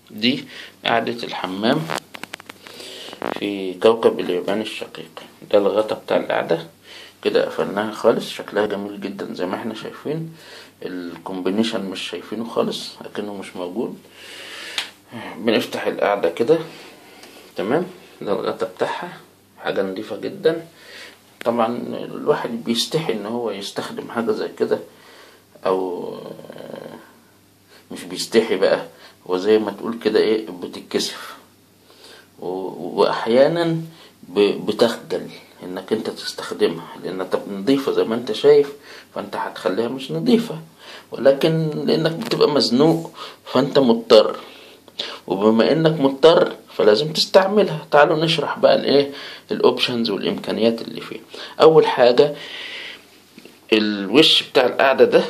دي قعدة الحمام في كوكب اليابان الشقيق ده الغطا بتاع القعدة كده قفلناها خالص شكلها جميل جدا زي ما احنا شايفين الكومبينيشن مش شايفينه خالص اكنه مش موجود بنفتح القعدة كده تمام ده الغطا بتاعها حاجة نضيفة جدا طبعا الواحد بيستحي ان هو يستخدم حاجة زي كده او مش بيستحي بقى وزي ما تقول كده ايه بتتكسف و- واحيانا ب- بتخجل انك انت تستخدمها لانها طب نظيفة زي ما انت شايف فانت هتخليها مش نظيفة ولكن لانك بتبقى مزنوق فانت مضطر وبما انك مضطر فلازم تستعملها تعالوا نشرح بقى الايه الاوبشنز والامكانيات اللي فيه اول حاجة الوش بتاع القعدة ده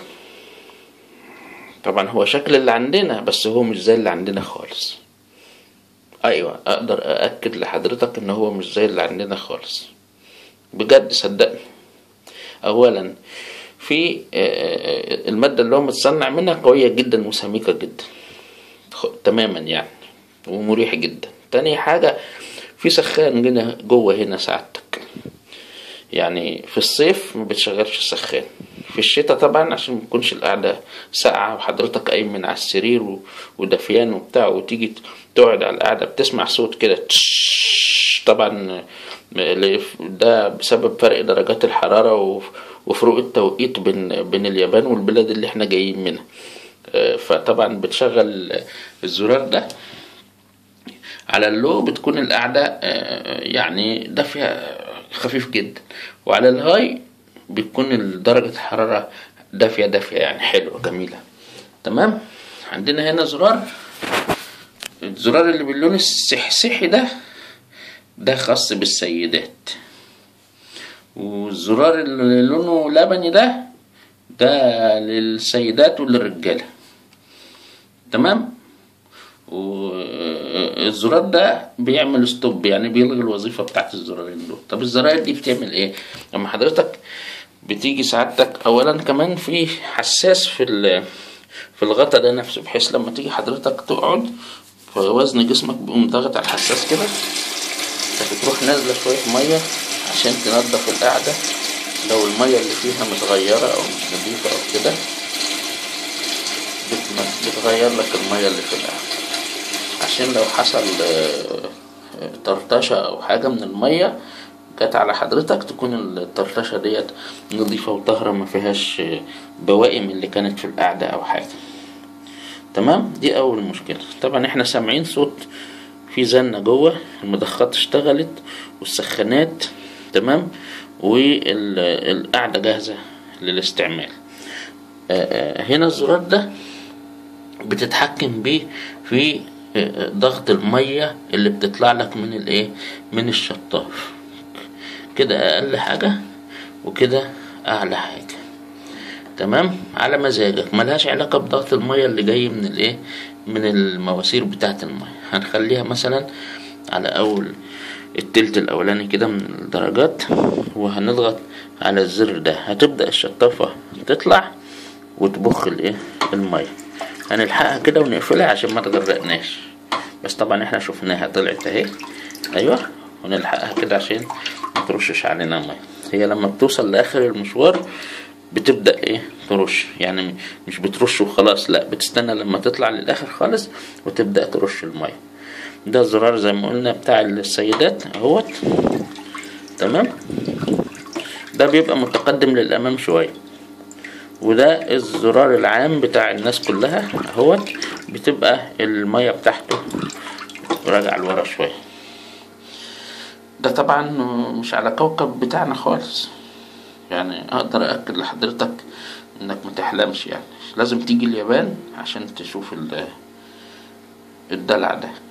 طبعا هو شكل اللي عندنا بس هو مش زي اللي عندنا خالص ايوه اقدر ااكد لحضرتك ان هو مش زي اللي عندنا خالص بجد صدقني اولا في آه، المادة اللي هو متصنع منها قوية جدا وسميكة جدا خ- تماما يعني ومريح جدا تاني حاجة في سخان هنا جوه هنا سعادتك يعني في الصيف ما بتشغلش السخان في الشتاء طبعا عشان ما تكونش القعدة ساقعة وحضرتك قايم من على السرير و- ودفيان وبتاع وتيجي تقعد على القعدة بتسمع صوت كده تش طبعا م- ده بسبب فرق درجات الحرارة و- وفروق التوقيت بين بين اليابان والبلاد اللي احنا جايين منها آه، فطبعا بتشغل الزرار ده على اللو بتكون القعدة آه، يعني دافية خفيف جدا وعلى الهاي بتكون درجة الحرارة دافية دافية يعني حلوة جميلة تمام عندنا هنا زرار الزرار اللي باللون السحسحي ده ده خاص بالسيدات والزرار اللي لونه لبني ده ده للسيدات وللرجالة تمام والزرار ده بيعمل ستوب يعني بيلغي الوظيفة بتاعت الزرارين دول طب الزراير دي بتعمل ايه لما حضرتك بتيجي سعادتك اولا كمان في حساس في ال- في الغطا ده نفسه بحيث لما تيجي حضرتك تقعد فوزن جسمك بيقوم ضاغط على الحساس كده فبتروح نازلة شوية مية عشان تنضف القعدة لو المية اللي فيها متغيرة أو مش نظيفة أو كده بت- بتغير لك المية اللي في القعدة عشان لو حصل آه، آه، طرطشة أو حاجة من المية جت على حضرتك تكون الطرطشة ديت نظيفة وطاهرة ما فيهاش آه، بواقي من اللي كانت في القعدة أو حاجة تمام دي أول مشكلة طبعا احنا سامعين صوت في زنة جوه المضخات اشتغلت والسخانات تمام والقعدة جاهزة للاستعمال آه، آه، هنا الزرار ده بتتحكم بيه في آه، ضغط المية اللي بتطلع لك من الايه من الشطاف كده اقل حاجة وكده اعلى حاجة تمام على مزاجك ملهاش علاقة بضغط المية اللي جاي من الايه من المواسير بتاعة المية هنخليها مثلا على اول التلت الاولاني كده من الدرجات وهنضغط على الزر ده هتبدأ الشطافة تطلع وتبخ الايه المية هنلحقها كده ونقفلها عشان ما تغرقناش بس طبعا احنا شفناها طلعت اهي ايوه ونلحقها كده عشان ما ترشش علينا ميه هي لما بتوصل لاخر المشوار بتبدا ايه ترش يعني مش بترش وخلاص لا بتستنى لما تطلع للاخر خالص وتبدا ترش الميه ده الزرار زي ما قلنا بتاع السيدات اهوت تمام ده بيبقى متقدم للامام شويه وده الزرار العام بتاع الناس كلها اهوت بتبقى المية بتاعته راجع لورا شوية ده طبعا مش على كوكب بتاعنا خالص يعني اقدر اكد لحضرتك انك متحلمش يعني لازم تيجي اليابان عشان تشوف ال- الدلع ده